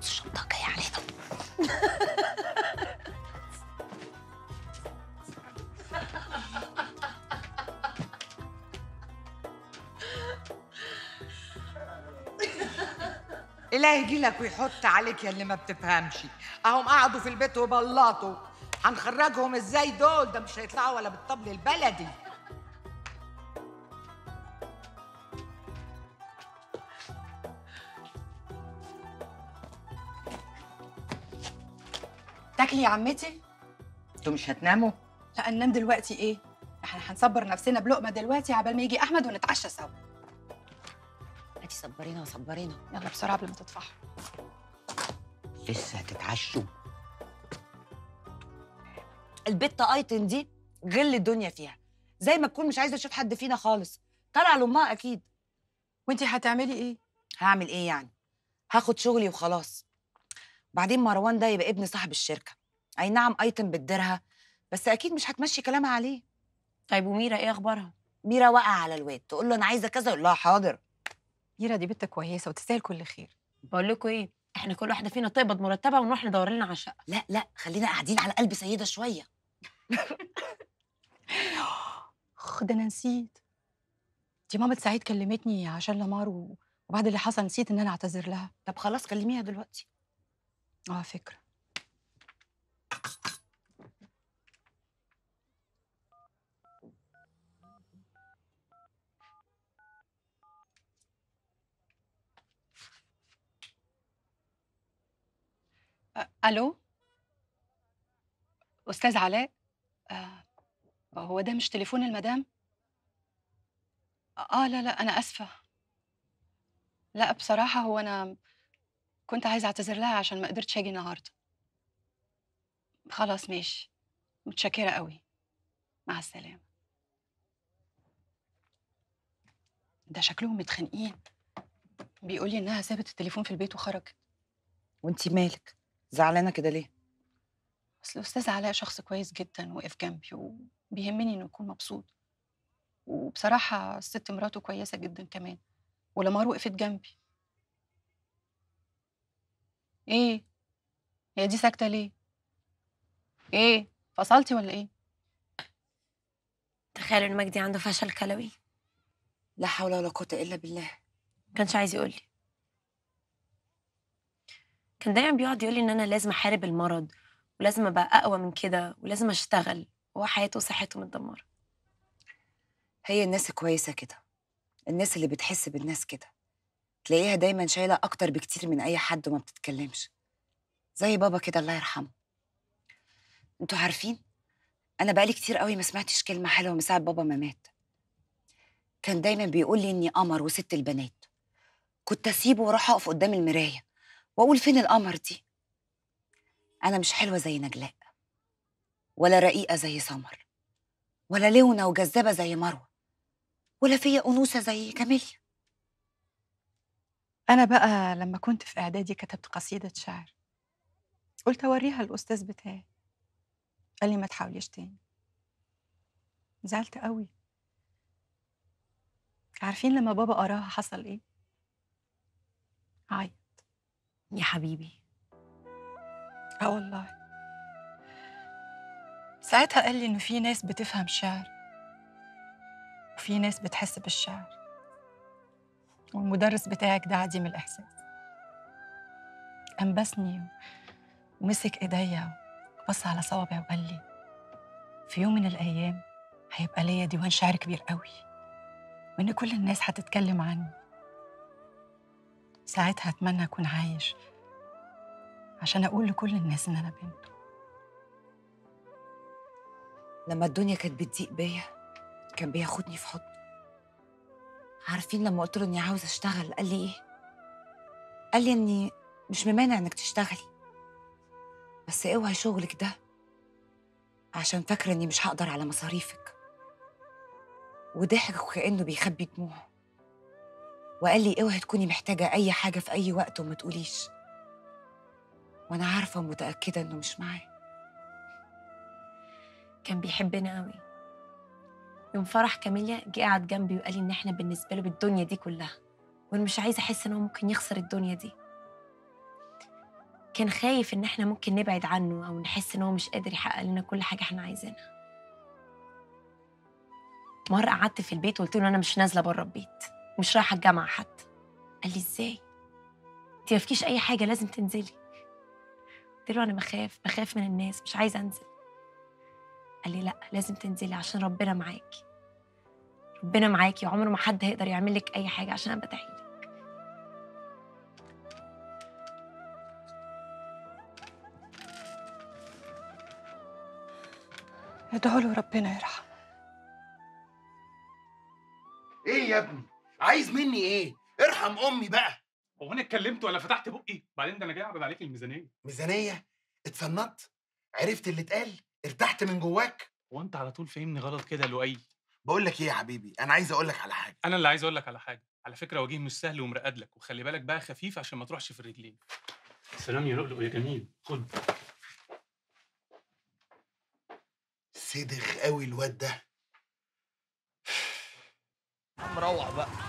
بص الشنطه جايه علينا إله يجي لك ويحط عليك يا اللي ما بتفهمش اهم قعدوا في البيت وبلطوا هنخرجهم ازاي دول ده مش هيطلعوا ولا بالطبل البلدي تاكلي يا عمتي انتوا مش هتناموا لا ننام دلوقتي ايه احنا هنصبر نفسنا بلقمه دلوقتي عبال ما يجي احمد ونتعشى سوا هاتي صبرينا وصبرينا يلا بسرعه قبل ما تطفحوا لسه هتتعشوا البت ايتن دي غل الدنيا فيها زي ما تكون مش عايزه تشوف حد فينا خالص طالعه لامها اكيد وانتي هتعملي ايه هعمل ايه يعني هاخد شغلي وخلاص بعدين مروان ده يبقى ابن صاحب الشركه اي نعم ايتن بتديرها بس اكيد مش هتمشي كلامها عليه طيب وميرا ايه اخبارها ميرا واقعه على الواد تقول له انا عايزه كذا يقول لها حاضر ميرا دي بنت كويسه وتستاهل كل خير بقول لكم ايه احنا كل واحده فينا تقبض مرتبها ونروح ندور لنا على شقه لا لا خلينا قاعدين على قلب سيده شويه اخ ده انا نسيت دي ماما سعيد كلمتني عشان لمار و- وبعد اللي حصل نسيت ان انا اعتذر لها طب خلاص كلميها دلوقتي اه فكره أ- الو استاذ علاء آه هو ده مش تليفون المدام اه لا لا انا اسفه لا بصراحه هو انا كنت عايزه اعتذر لها عشان ما قدرتش اجي النهارده خلاص ماشي متشكره قوي مع السلامه ده شكلهم متخانقين بيقولي انها سابت التليفون في البيت وخرجت وانتي مالك زعلانه كده ليه اصل الاستاذ علاء شخص كويس جدا وقف جنبي وبيهمني انه يكون مبسوط وبصراحه الست مراته كويسه جدا كمان ولمار وقفت جنبي ايه هي دي ساكته ليه ايه فصلتي ولا ايه تخيل ان مجدي عنده فشل كلوي لا حول ولا قوه الا بالله كانش عايز يقول لي كان دايما بيقعد يقول لي ان انا لازم احارب المرض ولازم ابقى اقوى من كده ولازم اشتغل وهو حياته وصحته متدمره هي الناس كويسه كده الناس اللي بتحس بالناس كده تلاقيها دايما شايله اكتر بكتير من اي حد وما بتتكلمش زي بابا كده الله يرحمه انتوا عارفين انا بقالي كتير قوي ما سمعتش كلمه حلوه من ساعه بابا ما مات كان دايما بيقول لي اني قمر وست البنات كنت اسيبه واروح اقف قدام المرايه واقول فين القمر دي انا مش حلوه زي نجلاء ولا رقيقه زي سمر ولا لونة وجذابة زي مروة ولا فيا أنوثة زي كاميليا انا بقى لما كنت في اعدادي كتبت قصيده شعر قلت اوريها الاستاذ بتاعي قال لي ما تحاوليش تاني زعلت قوي عارفين لما بابا قراها حصل ايه عيط يا حبيبي اه والله ساعتها قال لي انه في ناس بتفهم شعر وفي ناس بتحس بالشعر والمدرس بتاعك ده عديم الاحساس انبسني ومسك ايديا وبص على صوابعي وقال لي في يوم من الايام هيبقى ليا ديوان شعر كبير قوي وان كل الناس هتتكلم عني ساعتها اتمنى اكون عايش عشان اقول لكل الناس ان انا بنته لما الدنيا كانت بتضيق بيا كان بياخدني في حضنه عارفين لما قلت له اني عاوزه اشتغل قال لي ايه قال لي اني مش ممانع انك تشتغلي بس اوعي شغلك ده عشان فاكره اني مش هقدر على مصاريفك وضحك وكانه بيخبي دموعه وقال لي اوعي تكوني محتاجه اي حاجه في اي وقت وما تقوليش وانا عارفه ومتاكده انه مش معايا كان بيحبنا قوي يوم فرح كاميليا جه قعد جنبي وقال لي ان احنا بالنسبه له بالدنيا دي كلها وانا مش عايزه احس ان هو ممكن يخسر الدنيا دي كان خايف ان احنا ممكن نبعد عنه او نحس ان هو مش قادر يحقق لنا كل حاجه احنا عايزينها مره قعدت في البيت وقلت له انا مش نازله بره البيت مش رايحه الجامعه حتى قال لي ازاي انت ما فيكيش اي حاجه لازم تنزلي قلت له انا بخاف بخاف من الناس مش عايزه انزل قال لي لا لازم تنزلي عشان ربنا معاكي ربنا معاكي وعمره ما حد هيقدر يعمل لك اي حاجه عشان انا بدعي لك ادعوا له ربنا يرحمه ايه يا ابني عايز مني ايه ارحم امي بقى هو انا اتكلمت ولا فتحت بقي بعدين ده انا جاي اعرض عليك الميزانيه ميزانيه اتفنطت عرفت اللي اتقال ارتحت من جواك هو انت على طول فاهمني غلط كده يا لؤي بقول لك ايه يا حبيبي انا عايز اقول لك على حاجه انا اللي عايز اقول لك على حاجه على فكره وجيه مش سهل ومرقد لك وخلي بالك بقى خفيف عشان ما تروحش في الرجلين سلام يا لؤلؤ يا جميل خد صدق قوي الواد ده مروح بقى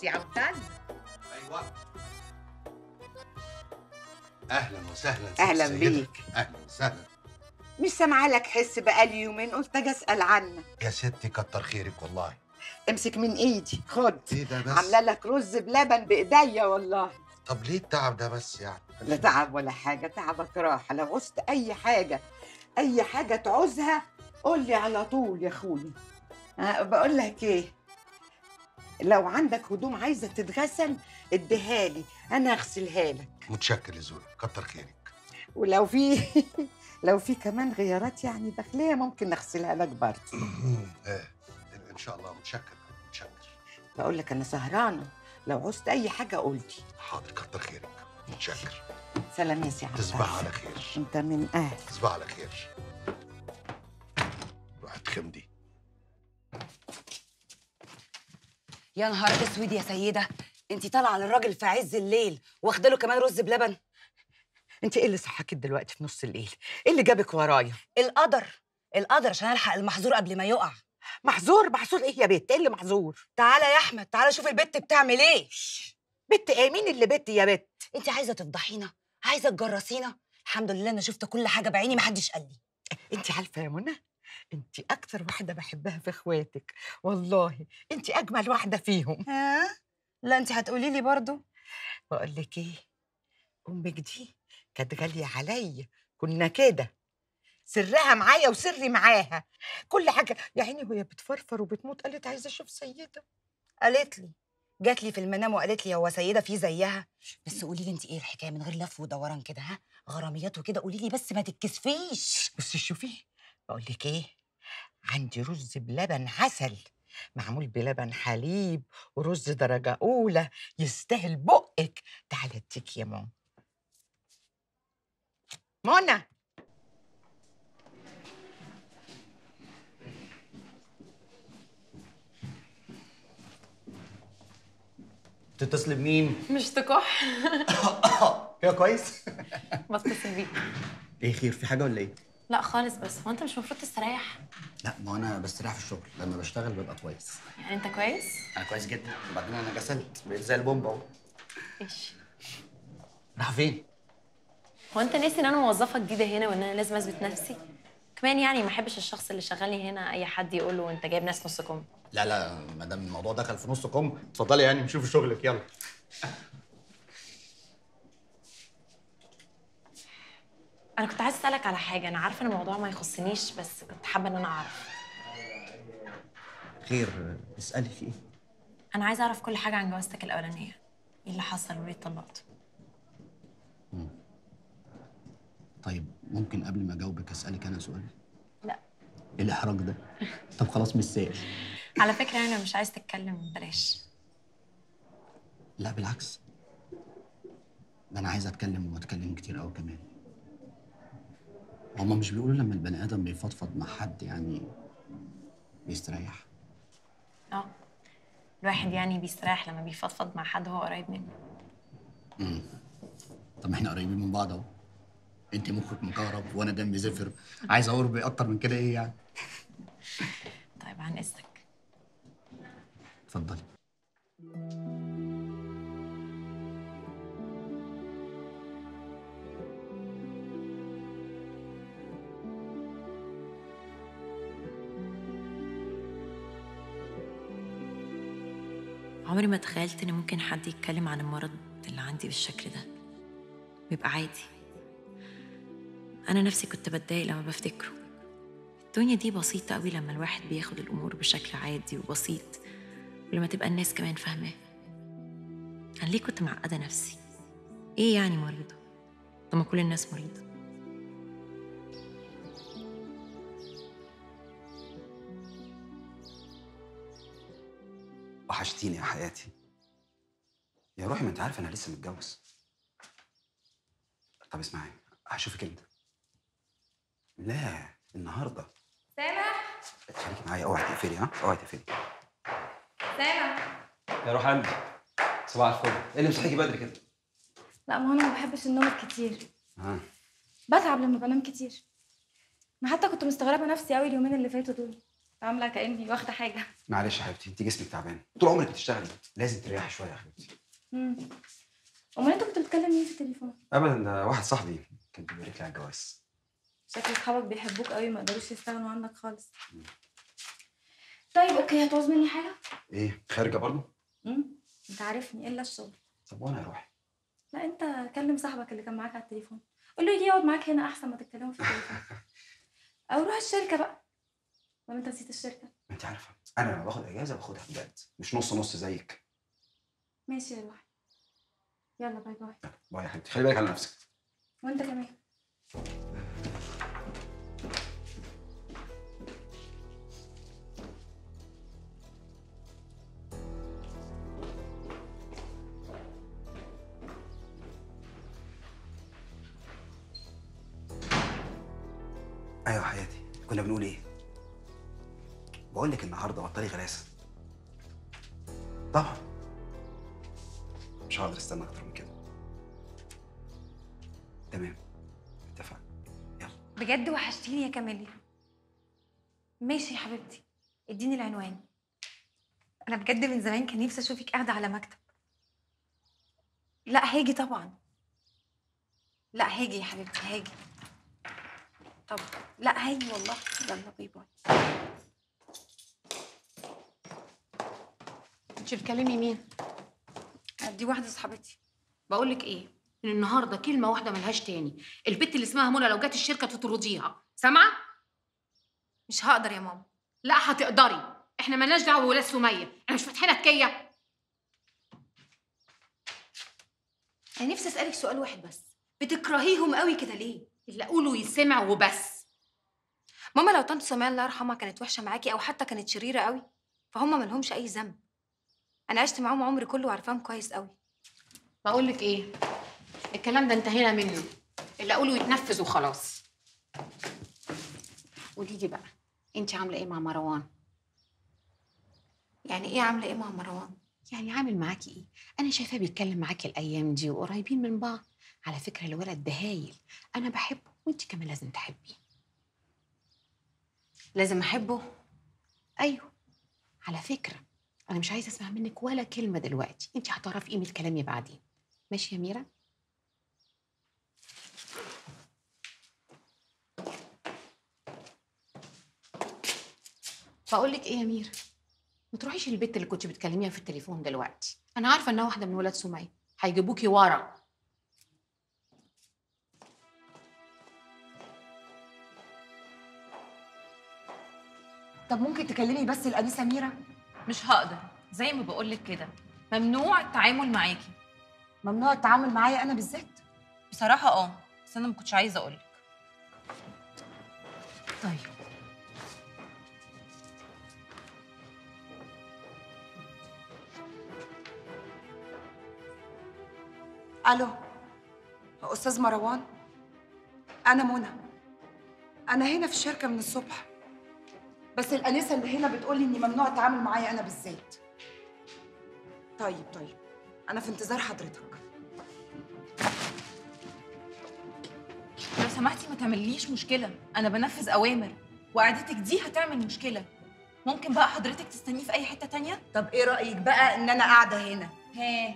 سي عبدال ايوه اهلا وسهلا ست أهلاً سيدة. بيك. اهلا وسهلا مش سامعه لك حس بقالي يومين قلت اجي اسال عنك يا ستي كتر خيرك والله امسك من ايدي خد ايه ده بس عامله لك رز بلبن بايديا والله طب ليه التعب ده بس يعني لا تعب ولا حاجه تعبك راحه لو عوزت اي حاجه اي حاجه تعوزها قول لي على طول يا اخويا أه بقول لك ايه لو عندك هدوم عايزه تتغسل اديها لي انا اغسلها لك متشكر لذوقك كتر خيرك ولو في لو في كمان غيارات يعني داخليه ممكن اغسلها لك برضه آه، ان شاء الله متشكر متشكر بقول لك انا سهرانه لو عوزت اي حاجه قول لي حاضر كتر خيرك متشكر سلام يا سي عبد تصبح على خير انت من اهل تصبح على خير واحد خمدي يا نهار اسود يا سيده انت طالعه للراجل في عز الليل واخده له كمان رز بلبن انت ايه اللي صحاكي دلوقتي في نص الليل ايه اللي جابك ورايا القدر القدر عشان الحق المحظور قبل ما يقع محظور محظور ايه يا بت ايه اللي محظور تعالى يا احمد تعالى شوف البت بتعمل ايه بت ايه مين اللي بت يا بت انت عايزه تفضحينا عايزه تجرسينا الحمد لله انا شفت كل حاجه بعيني محدش قال لي انت عارفه يا منى انت اكتر واحده بحبها في اخواتك والله انت اجمل واحده فيهم ها لا انت هتقولي لي برضو بقول لك ايه امك دي كانت غاليه عليا كنا كده سرها معايا وسري معاها كل حاجه يا عيني وهي بتفرفر وبتموت قالت عايزه اشوف سيده قالت لي جات لي في المنام وقالت لي هو سيده في زيها بس قولي لي انت ايه الحكايه من غير لف ودوران كده ها غراميات وكده قولي لي بس ما تتكسفيش بصي شوفي بقول لك ايه عندي رز بلبن عسل معمول بلبن حليب ورز درجة أولى يستاهل بقك تعالى اديك يا ماما منى تتصل بمين؟ مش تكح كده كويس؟ بتصل بيك ايه خير في حاجه ولا ايه؟ لا خالص بس هو انت مش المفروض تستريح لا ما انا بستريح في الشغل لما بشتغل ببقى كويس يعني انت كويس انا كويس جدا وبعدين انا غسلت بقيت زي البومبا اهو ايش راح فين؟ هو انت ناسي ان انا موظفه جديده هنا وان انا لازم اثبت نفسي كمان يعني ما احبش الشخص اللي شغالني هنا اي حد يقول له انت جايب ناس نص كم لا لا ما دام الموضوع دخل في نص كم اتفضلي يعني نشوف شغلك يلا انا كنت عايزه اسالك على حاجه انا عارفه ان الموضوع ما يخصنيش بس كنت حابه ان انا اعرف خير اسالي في ايه؟ انا عايزه اعرف كل حاجه عن جوازتك الاولانيه ايه اللي حصل وليه اتطلقت طيب ممكن قبل ما اجاوبك اسالك انا سؤال؟ لا ايه الاحراج ده؟ طب خلاص مش سائل على فكره يعني انا مش عايز تتكلم بلاش لا بالعكس ده انا عايز اتكلم واتكلم كتير قوي كمان هما مش بيقولوا لما البني ادم بيفضفض مع حد يعني بيستريح اه الواحد يعني بيستريح لما بيفضفض مع حد هو قريب منه طب ما احنا قريبين من بعض اهو انت مخك مكهرب وانا دمي زفر عايز اقرب اكتر من كده ايه يعني طيب عن اذنك اتفضلي عمري ما تخيلت ان ممكن حد يتكلم عن المرض اللي عندي بالشكل ده بيبقى عادي انا نفسي كنت بتضايق لما بفتكره الدنيا دي بسيطة قوي لما الواحد بياخد الأمور بشكل عادي وبسيط ولما تبقى الناس كمان فاهماه أنا ليه كنت معقدة نفسي؟ إيه يعني مريضة؟ طب ما كل الناس مريضة وحشتيني يا حياتي يا روحي ما انت عارفه انا لسه متجوز طب اسمعي هشوفك امتى لا النهارده سامح خليكي معايا اوعي تقفلي ها اوعي تقفلي سامح يا روح قلبي صباح الفل ايه اللي مصحيكي بدري كده لا ما هو انا ما بحبش النوم الكتير ها بتعب لما بنام كتير ما حتى كنت مستغربه نفسي قوي اليومين اللي فاتوا دول عامله كاني واخده حاجه معلش يا حبيبتي انت جسمك تعبان طول عمرك بتشتغلي لازم تريحي شويه يا حبيبتي امم امال انت كنت بتتكلم مين في التليفون ابدا ده واحد صاحبي كان بيبارك لي على الجواز شكل اصحابك بيحبوك قوي ما يقدروش يستغنوا عنك خالص طيب اوكي هتعوز مني حاجه ايه خارجه برضه امم انت عارفني الا الشغل طب وانا اروح لا انت كلم صاحبك اللي كان معاك على التليفون قول له يجي يقعد معاك هنا احسن ما تتكلموا في التليفون او روح الشركه بقى ولا انت نسيت الشركه ما انت عارفه انا لما باخد اجازه باخدها بجد مش نص نص زيك ماشي يا روحي يلا باي باي باي يا حبيبتي خلي بالك على نفسك وانت كمان ايوه حياتي كنا بنقول ايه بقول لك النهارده بطلي غلاسه طبعا مش هقدر استنى اكتر من كده تمام اتفقنا بجد وحشتيني يا كاميليا ماشي يا حبيبتي اديني العنوان انا بجد من زمان كان نفسي اشوفك قاعده على مكتب لا هاجي طبعا لا هاجي يا حبيبتي هاجي طب لا هاجي والله يلا باي باي انت بتكلمي مين؟ دي واحده صاحبتي بقول لك ايه؟ من النهارده كلمه واحده ملهاش تاني، البت اللي اسمها منى لو جت الشركه تطرديها، سامعه؟ مش هقدر يا ماما لا هتقدري، احنا مالناش دعوه بولاد سميه، احنا مش فاتحين الكيه. انا نفسي اسالك سؤال واحد بس بتكرهيهم قوي كده ليه اللي اقوله يسمع وبس. ماما لو طنط سمية الله يرحمها كانت وحشه معاكي او حتى كانت شريره قوي فهم ملهمش اي ذنب انا عشت معاهم عمري كله وعارفاهم كويس قوي بقول لك ايه؟ الكلام ده انتهينا منه، اللي اقوله يتنفذ وخلاص. قولي لي بقى، انت عامله ايه مع مروان؟ يعني ايه عامله ايه مع مروان يعني عامل معاكي ايه؟ انا شايفاه بيتكلم معاكي الايام دي وقريبين من بعض. على فكره الولد ده هايل، انا بحبه وانت كمان لازم تحبيه. لازم احبه؟ ايوه. على فكره انا مش عايزه اسمع منك ولا كلمه دلوقتي، انت هتعرفي قيمه كلامي بعدين. ماشي يا ميرا؟ بقول لك ايه يا ميرا؟ ما تروحيش البيت اللي كنت بتكلميها في التليفون دلوقتي، انا عارفه انها واحده من ولاد سميه، هيجيبوكي ورا. طب ممكن تكلمي بس الانسه ميرا مش هقدر زي ما بقولك كده ممنوع التعامل معاكي ممنوع التعامل معايا انا بالذات بصراحه اه بس انا ما كنتش عايزه اقولك طيب الو استاذ مروان انا منى انا هنا في الشركه من الصبح بس الانسه اللي هنا بتقولي اني ممنوع التعامل معايا انا بالذات طيب طيب انا في انتظار حضرتك لو سمحتي ما تعمليش مشكله انا بنفذ اوامر وقعدتك دي هتعمل مشكله ممكن بقى حضرتك تستنيه في اي حته تانية طب ايه رايك بقى ان انا قاعده هنا ها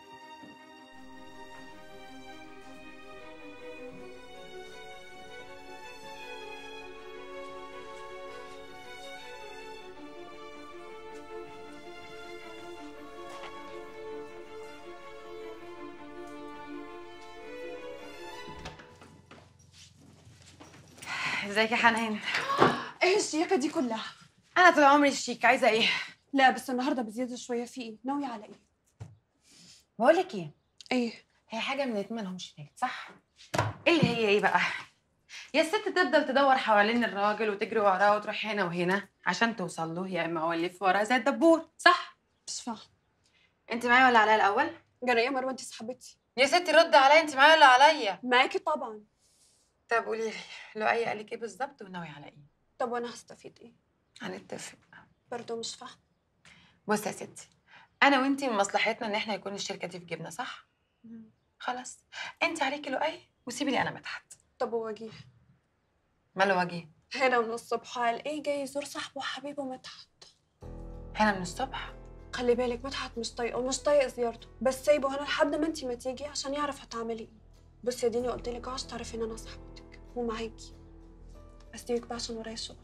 ازيك يا حنان ايه الشياكه دي كلها انا طول عمري الشيك عايزه ايه لا بس النهارده بزياده شويه في ايه ناويه على ايه بقول لك ايه ايه هي حاجه من الاتنين مالهمش فايده صح ايه اللي هي ايه بقى يا الست تفضل تدور حوالين الراجل وتجري وراه وتروح هنا وهنا عشان توصل له يا اما هو اللي في وراه زي الدبور صح مش فاهمه انت معايا ولا عليا الاول جرى يا مروه انت صاحبتي يا ستي رد عليا انت معايا ولا عليا معاكي طبعا طب قولي لي لؤي قال لك ايه بالظبط وناوي على ايه طب وانا هستفيد ايه هنتفق برضه مش فاهمه بصي يا ستي انا وانتي من مصلحتنا ان احنا يكون الشركه دي في جيبنا صح خلاص انت عليكي لؤي وسيبي لي انا مدحت طب ووجيه ماله وجيه هنا من الصبح قال ايه جاي يزور صاحبه وحبيبه مدحت هنا من الصبح خلي بالك مدحت مش طايقه ومش طايق زيارته بس سايبه هنا لحد ما انتي ما تيجي عشان يعرف هتعملي ايه بصي يا ديني قلت لك عشان تعرفي ان انا صاحبتك ومعاكي اسيبك بقى عشان ورايا شغل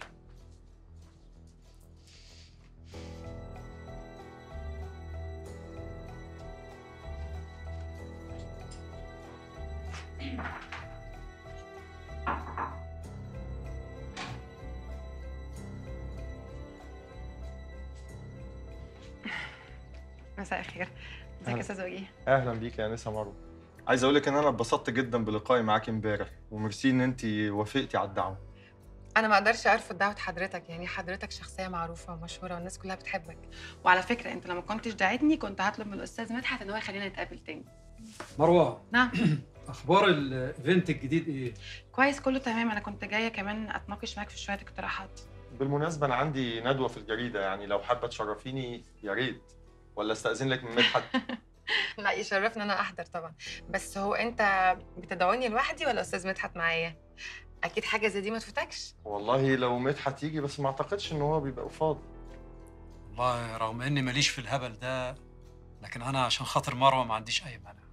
مساء الخير ازيك يا استاذ وجيه اهلا بيك يا انسه مروه عايز اقول لك ان انا اتبسطت جدا بلقائي معاكي امبارح وميرسي ان انت وافقتي على الدعوه انا ما اقدرش ارفض دعوه حضرتك يعني حضرتك شخصيه معروفه ومشهوره والناس كلها بتحبك وعلى فكره انت لما كنتش دعيتني كنت هطلب من الاستاذ مدحت ان هو يخلينا نتقابل تاني مروه نعم اخبار الايفنت الجديد ايه كويس كله تمام انا كنت جايه كمان اتناقش معاك في شويه اقتراحات بالمناسبه انا عندي ندوه في الجريده يعني لو حابه تشرفيني يا ريت ولا استاذن لك من مدحت لا يشرفني انا احضر طبعا بس هو انت بتدعوني لوحدي ولا استاذ مدحت معايا اكيد حاجه زي دي ما تفوتكش والله لو مدحت يجي بس ما اعتقدش ان هو بيبقى فاضي والله رغم اني ماليش في الهبل ده لكن انا عشان خاطر مروه ما عنديش اي مانع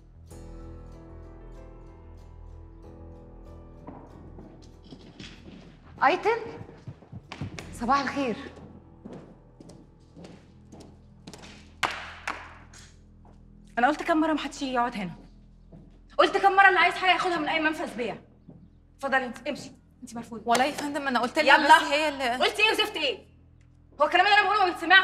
ايتن صباح الخير انا قلت كم مره محدش يجي يقعد هنا قلت كم مره اللي عايز حاجه ياخدها من اي منفذ بيع اتفضلي انت امشي انت مرفوضه والله يا فندم انا قلت لها يلا بس هي اللي قلت ايه وزفت ايه هو الكلام اللي انا بقوله ما بيتسمعش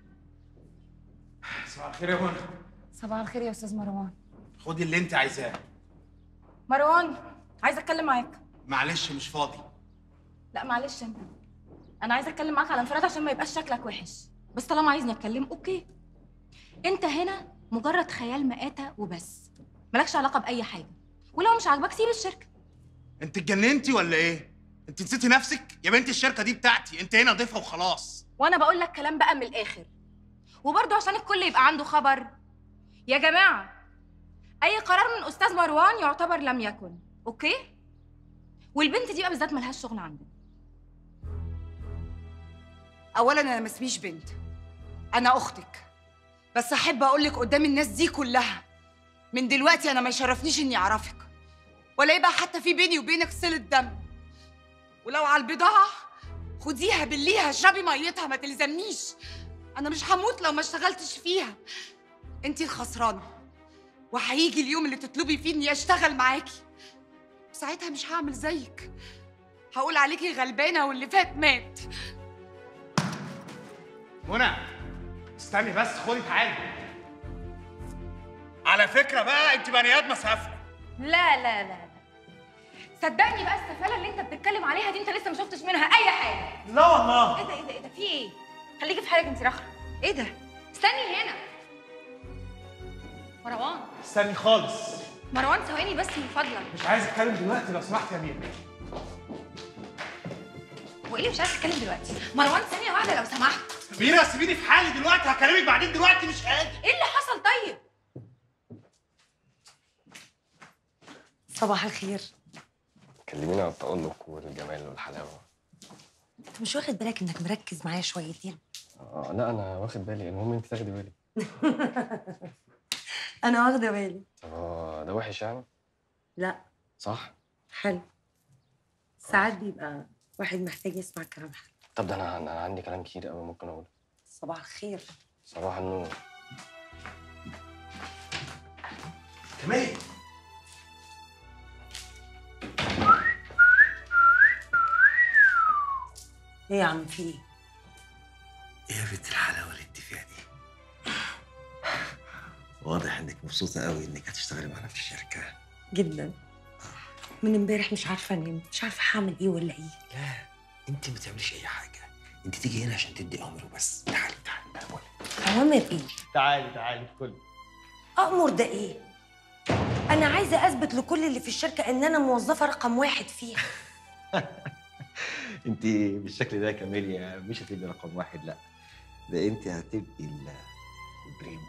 صباح الخير يا منى صباح الخير يا استاذ مروان خدي اللي انت عايزاه مروان عايزه اتكلم معاك معلش مش فاضي لا معلش انت انا عايزه اتكلم معاك على انفراد عشان ما يبقاش شكلك وحش بس طالما عايزني اتكلم اوكي انت هنا مجرد خيال مآتة وبس مالكش علاقه باي حاجه ولو مش عاجبك سيب الشركه انت اتجننتي ولا ايه انت نسيتي نفسك يا بنتي الشركه دي بتاعتي انت هنا ضيفه وخلاص وانا بقول لك كلام بقى من الاخر وبرضه عشان الكل يبقى عنده خبر يا جماعه اي قرار من استاذ مروان يعتبر لم يكن اوكي والبنت دي بقى بالذات ملهاش شغل عندنا اولا انا ما اسميش بنت انا اختك بس احب اقول لك قدام الناس دي كلها من دلوقتي انا ما يشرفنيش اني اعرفك ولا يبقى حتى في بيني وبينك صله دم ولو على البضاعه خديها بليها اشربي ميتها ما تلزمنيش انا مش هموت لو ما اشتغلتش فيها انتي الخسرانه وهيجي اليوم اللي تطلبي فيه اني اشتغل معاكي ساعتها مش هعمل زيك هقول عليكي غلبانه واللي فات مات منى استني بس خدي تعالي على فكره بقى انت بني ادمه سافله لا لا لا لا صدقني بقى السفاله اللي انت بتتكلم عليها دي انت لسه ما شفتش منها اي حاجه لا والله ايه ده ايه ده ايه ده في ايه خليكي في حالك انت رخرة ايه ده استني هنا مروان استني خالص مروان ثواني بس من فضلك مش عايز اتكلم دلوقتي لو سمحت يا ميرا هو ايه اللي مش عايز تتكلم دلوقتي مروان ثانيه واحده لو سمحت ميرا سيبيني في حالي دلوقتي هكلمك بعدين دلوقتي مش قادر ايه اللي حصل طيب صباح الخير كلميني عن التألق والجمال والحلاوة انت مش واخد بالك انك مركز معايا شويتين آه لا أنا واخد بالي المهم أنت تاخدي بالي انا واخده بالي اه ده وحش يعني لا صح حلو ساعات بيبقى واحد محتاج يسمع كلام حلو طب ده أنا أنا عندي كلام كتير قوي ممكن أقوله صباح الخير صباح النور كمان ايه يا عم في ايه ايه يا بنت الحلاوه اللي انت فيها دي واضح انك مبسوطه قوي انك هتشتغلي معانا في الشركه جدا من امبارح مش عارفه انام مش عارفه هعمل ايه ولا ايه لا انت ما تعمليش اي حاجه انت تيجي هنا عشان تدي امر وبس تعالي تعالي انا بقول اوامر ايه تعالي تعالي ادخلي امر ده ايه انا عايزه اثبت لكل اللي في الشركه ان انا موظفه رقم واحد فيها انت بالشكل ده يا كاميليا مش هتبقي رقم واحد لا ده انت هتبقي ال- البريمو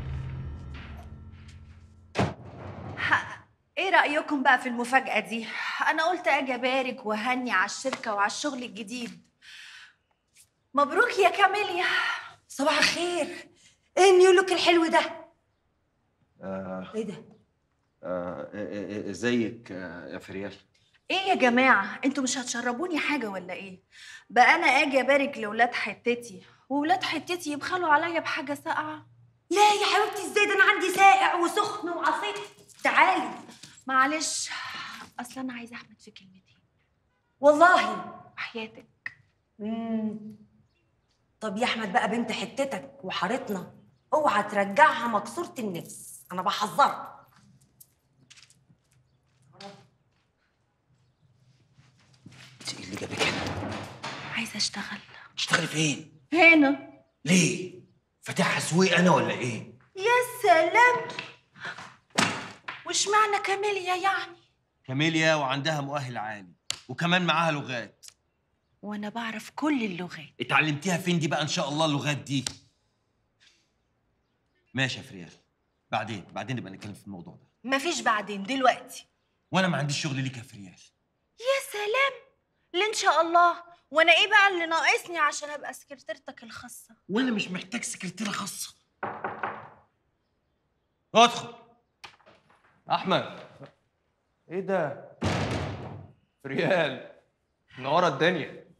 ايه رايكم بقى في المفاجاه دي انا قلت اجي ابارك واهني على الشركه وعلى الشغل الجديد مبروك يا كاميليا صباح الخير ايه النيو لوك الحلو ده آه ايه ده آه، آه، آه، ازيك آه، يا فريال ايه يا جماعه انتوا مش هتشربوني حاجه ولا ايه بقى انا اجي ابارك لاولاد حتتي وولاد حتتي يبخلوا عليا بحاجه ساقعه لا يا حبيبتي ازاي ده انا عندي ساقع وسخن وعصير تعالي معلش اصل انا عايزه احمد في كلمتين والله وحياتك مم. طب يا احمد بقى بنت حتتك وحارتنا اوعى ترجعها مكسوره النفس انا بحذرك انت ايه اللي جابك هنا؟ عايزه اشتغل تشتغلي فين؟ هنا ليه؟ فاتحها سويق انا ولا ايه؟ يا سلام وش معنى كاميليا يعني كاميليا وعندها مؤهل عالي وكمان معاها لغات وانا بعرف كل اللغات اتعلمتيها فين دي بقى ان شاء الله اللغات دي ماشي يا فريال بعدين بعدين نبقى نتكلم في الموضوع ده مفيش بعدين دلوقتي وانا ما عنديش شغل ليك يا فريال يا سلام اللي ان شاء الله وانا ايه بقى اللي ناقصني عشان ابقى سكرتيرتك الخاصه وانا مش محتاج سكرتيره خاصه ادخل احمد ايه ده فريال منوره الدنيا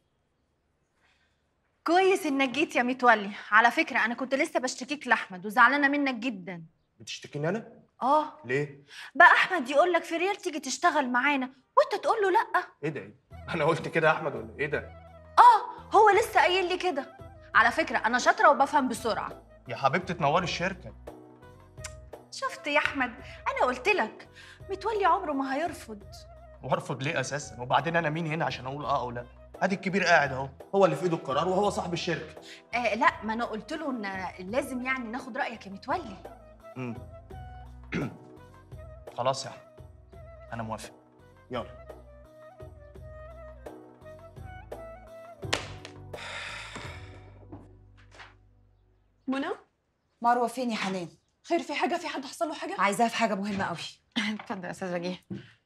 كويس انك جيت يا متولي على فكره انا كنت لسه بشتكيك لاحمد وزعلانه منك جدا بتشتكيني انا اه ليه بقى احمد يقول لك فريال تيجي تشتغل معانا وانت تقول له لا ايه ده ايه ده؟ انا قلت كده يا احمد ولا ايه ده اه هو لسه قايل لي كده على فكره انا شاطره وبفهم بسرعه يا حبيبتي تنوري الشركه شفت يا احمد انا قلت لك متولي عمره ما هيرفض وارفض ليه اساسا وبعدين انا مين هنا عشان اقول اه او لا ادي الكبير قاعد اهو هو اللي في ايده القرار وهو صاحب الشركه آه لا ما انا قلت له ان لازم يعني ناخد رايك يا متولي امم خلاص يا احمد انا موافق يلا منى مروه فين يا حنان خير في حاجه في حد حصل له حاجه عايزاها في حاجه مهمه قوي اتفضل يا استاذ وجيه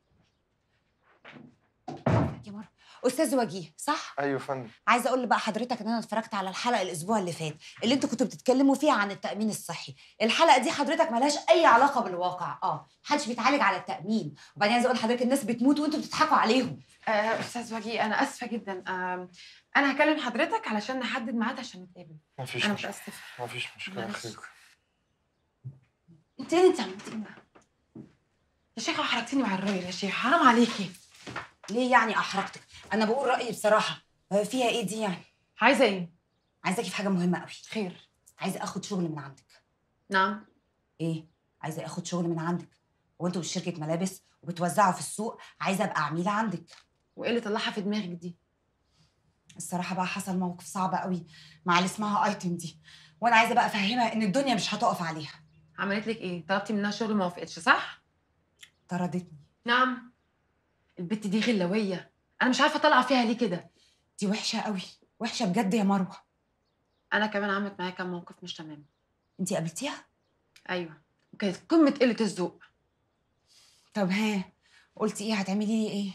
يا مروه استاذ وجيه صح ايوه يا فندم عايزه اقول بقى حضرتك ان انا اتفرجت على الحلقه الاسبوع اللي فات اللي انتوا كنتوا بتتكلموا فيها عن التامين الصحي الحلقه دي حضرتك ملهاش اي علاقه بالواقع اه محدش بيتعالج على التامين وبعدين عايزه اقول لحضرتك الناس بتموت وانتوا بتضحكوا عليهم آه استاذ وجيه انا اسفه جدا آه انا هكلم حضرتك علشان نحدد ميعاد عشان نتقابل مفيش انا مشكلة. متاسفه مفيش مشكله معلش. خير انت ايه اللي انت عملتيه ده يا شيخه حركتيني مع الراجل يا شيخه حرام عليكي ليه يعني احرجتك انا بقول رايي بصراحه آه، فيها ايه دي يعني عايزه ايه عايزاكي في حاجه مهمه قوي خير عايزه اخد شغل من عندك نعم ايه عايزه اخد شغل من عندك وانتوا مش شركه ملابس وبتوزعوا في السوق عايزه ابقى عميله عندك وايه اللي طلعها في دماغك دي الصراحه بقى حصل موقف صعب قوي مع اللي اسمها ايتم دي وانا عايزه بقى افهمها ان الدنيا مش هتقف عليها عملت لك ايه طلبتي منها شغل ما وافقتش صح طردتني نعم البت دي غلويه انا مش عارفه اطلع فيها ليه كده دي وحشه قوي وحشه بجد يا مروه انا كمان عملت معايا كام موقف مش تمام انتي قابلتيها ايوه وكانت قمه قله الذوق طب ها قلتي ايه هتعملي لي ايه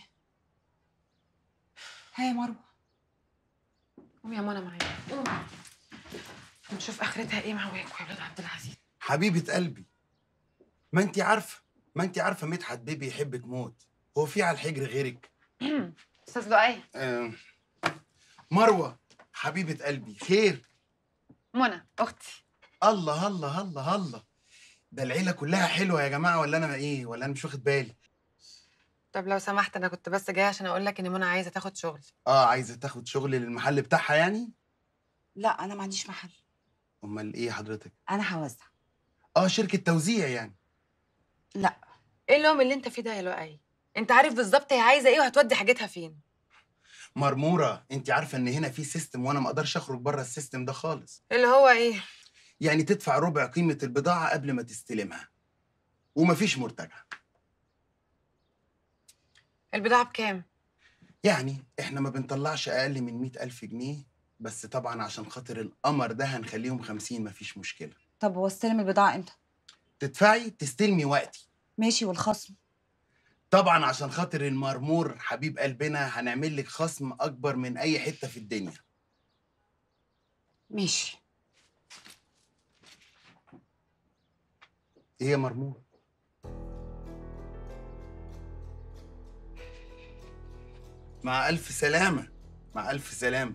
ها يا مروه قومي يا منى معايا قومي نشوف اخرتها ايه معاكوا يا ولاد عبد العزيز حبيبة قلبي ما انت عارفة ما انت عارفة مدحت بيه بيحبك موت هو في على الحجر غيرك استاذ لؤي آه. مروة حبيبة قلبي خير منى اختي الله الله الله الله ده العيلة كلها حلوة يا جماعة ولا أنا إيه ولا أنا مش واخد بالي طب لو سمحت انا كنت بس جايه عشان اقول لك ان منى عايزه تاخد شغل آه عايزة تاخد شغل للمحل بتاعها يعني لا انا ما عنديش محل أمال إيه حضرتك انا هوزع آه شركة توزيع يعني لا ايه اللوم اللي انت فيه ده يا لؤي انت عارف بالظبط هي عايزه ايه وهتودي حاجتها فين مرمورة انت عارفة ان هنا في سيستم وانا ما اقدرش اخرج بره السيستم ده خالص اللي هو ايه يعني تدفع ربع قيمة البضاعة قبل ما تستلمها ومفيش مرتجع البضاعه بكام يعني احنا ما بنطلعش اقل من مئة ألف جنيه بس طبعا عشان خاطر القمر ده هنخليهم خمسين مفيش مشكلة طب واستلم البضاعه امتى تدفعي تستلمي وقتي ماشي والخصم طبعا عشان خاطر المرمور حبيب قلبنا هنعمل لك خصم اكبر من اي حته في الدنيا ماشي ايه يا مرمور مع الف سلامه مع الف سلامه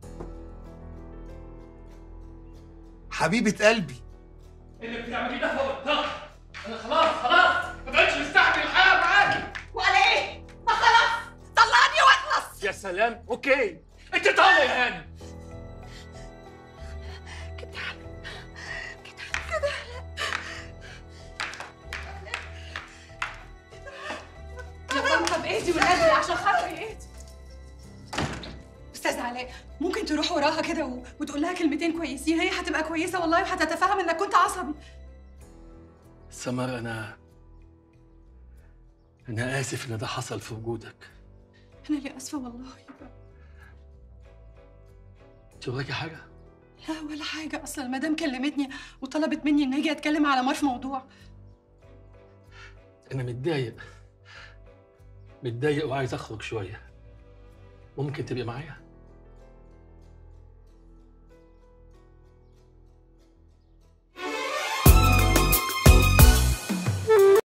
حبيبه قلبي اللي بتعمليه ده فوق الطاقه انا خلاص خلاص ما بقتش مستحمل الحياه معاكي وعلى ايه؟ ما خلاص طلعني واخلص يا سلام اوكي انت طالع يا هاني يا طنطا بايدي والنبي عشان خاطري ايدي استاذ علاء ممكن تروح وراها كده و... وتقول لها كلمتين كويسين هي هتبقى كويسه والله وهتتفهم انك كنت عصبي سمر انا انا اسف ان ده حصل في وجودك انا اللي اسفه والله انت وراكي حاجه لا ولا حاجه اصلا المدام كلمتني وطلبت مني ان اجي اتكلم على مار في موضوع انا متضايق متضايق وعايز اخرج شويه ممكن تبقي معايا